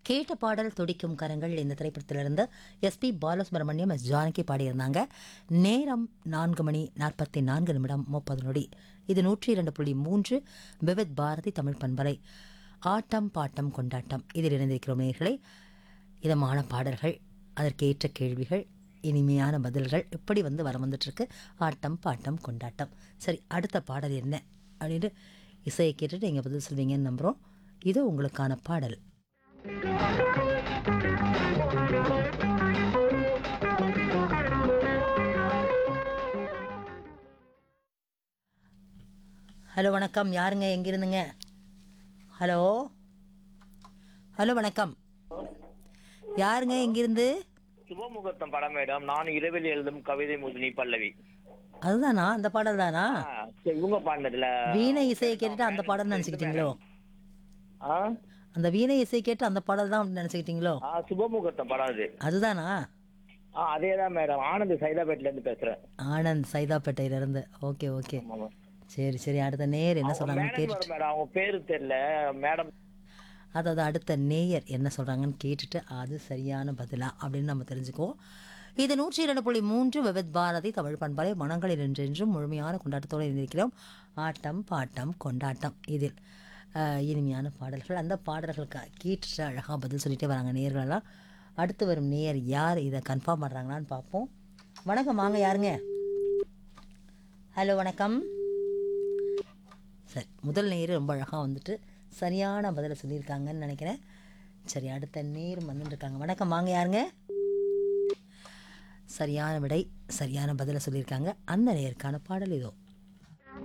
கேட்ட பாடல் துடிக்கும் கரங்கள் இந்த திரைப்படத்திலிருந்து எஸ்பி பாலசுப்ரமணியம் எஸ் ஜானகி பாடியிருந்தாங்க நேரம் நான்கு மணி நாற்பத்தி நான்கு நிமிடம் முப்பது நொடி இது நூற்றி இரண்டு புள்ளி மூன்று விவித் பாரதி தமிழ் பண்பலை ஆட்டம் பாட்டம் கொண்டாட்டம் இதில் இணைந்திருக்கிறோம் நேர்களை இதமான பாடல்கள் அதற்கேற்ற கேள்விகள் இனிமையான பதில்கள் இப்படி வந்து வர வந்துட்டுருக்கு ஆட்டம் பாட்டம் கொண்டாட்டம் சரி அடுத்த பாடல் என்ன அப்படின்னு இசையை கேட்டுட்டு நீங்கள் பதில் சொல்வீங்கன்னு நம்புகிறோம் இது உங்களுக்கான பாடல் ஹலோ வணக்கம் யாருங்க எங்கிருந்துங்க ஹலோ ஹலோ வணக்கம் யாருங்க எங்கிருந்து சுபமுகூர்த்தம் படம் மேடம் நான் இரவில் எழுதும் கவிதை முதினி பல்லவி அதுதானா அந்த பாடல் தானா ஆ, சரி, இவங்க பாடினதுல வீணை இசையை கேட்டுட்டு அந்த பாடல் நினச்சிக்கிட்டீங்களோ ஆ? அந்த வீணை இசை கேட்டு அந்த பாடல் தான் நினச்சிக்கிட்டீங்களோ ஆ, சுபமுகூர்த்தம் படம் அது அதுதானா ஆ அதேதான் மேடம் ஆனந்த் சைதாபேட்ல இருந்து பேசுறேன் ஆனந்த் சைதாப்பேட்டையிலேருந்து ஓகே ஓகே ஆமா. சரி சரி அடுத்த நேர் என்ன அவங்க சொல்கிறாங்கன்னு மேடம் கேட்டுட்டு வரும் மேடம் அவங்க பேரு தெரியல மேடம் அதாவது அடுத்த நேயர் என்ன சொல்கிறாங்கன்னு கேட்டுட்டு அது சரியான பதிலா அப்படின்னு நம்ம தெரிஞ்சுக்குவோம் இது நூற்றி இரண்டு புள்ளி மூன்று விவித் பாரதி தமிழ் பண்பலை மனங்களில் என்றென்றும் முழுமையான கொண்டாட்டத்தோடு இருந்திருக்கிறோம் ஆட்டம் பாட்டம் கொண்டாட்டம் இதில் அஹ், இனிமையான பாடல்கள் அந்த பாடல்களுக்கு கேட்டுட்டு அழகாக பதில் சொல்லிட்டே வராங்க நேர்களெல்லாம் அடுத்து வரும் நேயர் யார் இதை கன்ஃபார்ம் பண்ணுறாங்களான்னு பார்ப்போம் வணக்கம் வாங்க யாருங்க ஹலோ வணக்கம் சரி முதல் நேர் ரொம்ப அழகாக வந்துட்டு சரியான பதிலை சொல்லியிருக்காங்கன்னு நினைக்கிறேன் சரி அடுத்த நேர் வந்துட்டு இருக்காங்க வணக்கம் வாங்க யாருங்க சரியான விடை சரியான பதிலை சொல்லியிருக்காங்க அந்த நேருக்கான பாடல் இதோ